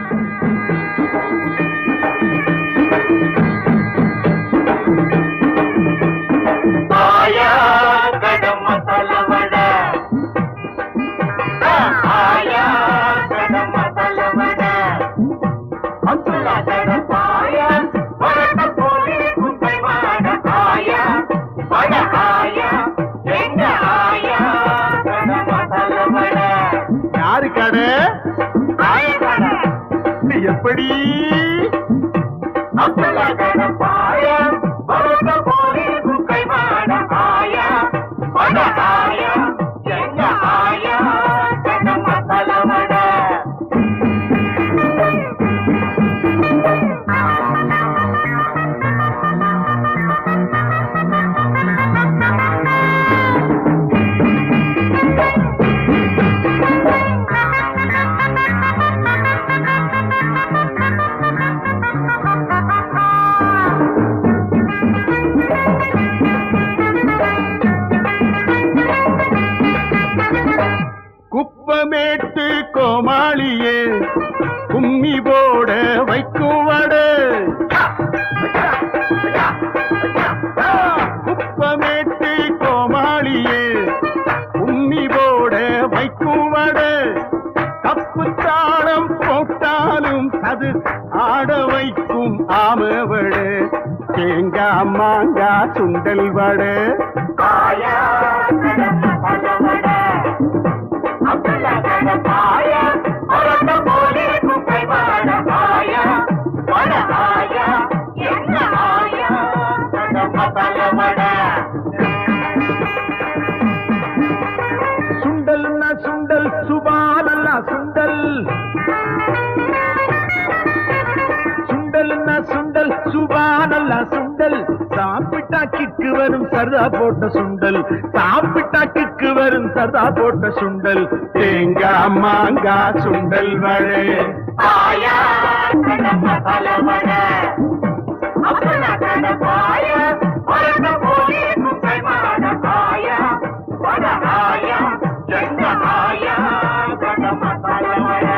ஆயா கடம் மசால வடை ஆயா கடம் மசால வடை அப்துல்லா கடம் ஆயா வரட்ட போலி குப்பை வாட ஆயா வட ஆயா எங்க ஆயா கடம் மசால வடை யாரு கடை ஆயா கடை எப்படி அப்துல்லா கடம் ஆயா வரட்ட போலி குப்பை வாட ஆயா வட ஆயா எங்க ஆயா கடம் மசால வடை குப்பமேட்டு கோமாளியே கும்மி போட வைக்கும் வடு குப்பமேட்டு கோமாளியே கும்மி போட வைக்கும் வடு தப்பு தாளம் போட்டாலும் அது ஆட வைக்கும் ஆமவடு தேங்கா மாங்கா சுண்டல் வடு ஆயா கடம் மசால வடை அப்துல்லா கடம் ஆயா வரட்ட போலி குப்பை வாட ஆயா வட ஆயா எங்க ஆயா கடம் மசால வடை சுண்டல்னா சுண்டல் சுபாலல்லா சுண்டல் சுண்டல்னா சுண்டல் சுபானல்லா சுண்டல் சாப்பிட்டா கிக்கு வரும் சர்தா போட்ட சுண்டல் சாப்பிட்டா கிக்கு வரும் சர்தா போட்ட சுண்டல் தேங்காய் மாங்காய் சுண்டல் வழே ஆயா கடம் மசால வடை அப்துல்லா கடம் ஆயா வரட்ட போலி குப்பை வாட ஆயா வட ஆயா எங்க ஆயா கடம் மசால வடை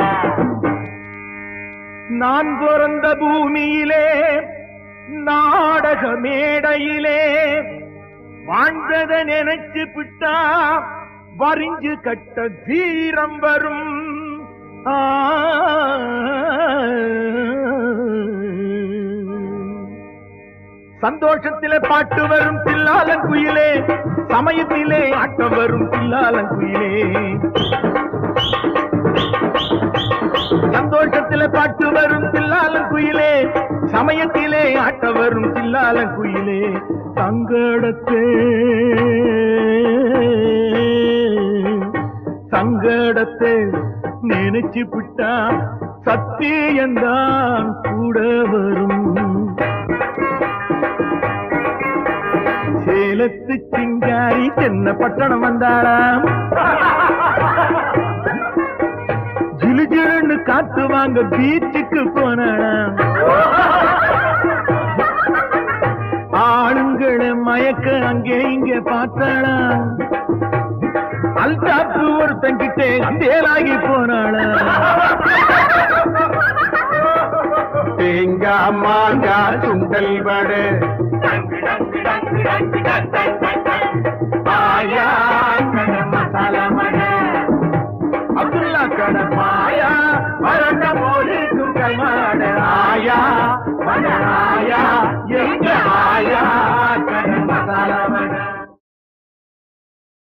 நான் பிறந்த பூமியிலே நாடக மேடையிலே வாழ்ந்தத நினைச்சு விட்டா வரிஞ்சு கட்ட தீரம் வரும் ஆ. சந்தோஷத்திலே பாட்டு வரும் தில்லாலங்குயிலே சமயத்திலே ஆட்டம் வரும் தில்லாலங்குயிலே சந்தோஷத்திலே பாட்டு வரும் தில்லாலன் குயிலே சமயத்திலே ஆட்ட வரும் தில்லாலன் குயிலே சங்கடத்தே சங்கடத்தை நினைச்சு விட்டா சத்தியந்தான் கூட வரும் சேலத்து சிங்காரி தென்ன பட்டணம் வந்தாராம் ஜிலு ஜிலுன்னு காத்து வாங்க பீச்சுக்கு போனாளாம் ஆளுங்களை மயக்க அங்கே இங்க பார்த்தாளாம் அல்டாப்பு ஒருத்தங்கிட்டே தேலாகி போனாளாம் தேங்காய் மாங்காய் சுண்டல் வடை ஆயா கடை மசாலா மடை அப்துல்லா கடை மாயா வறண்ட போலி துங்கள் மாட ஆயா வட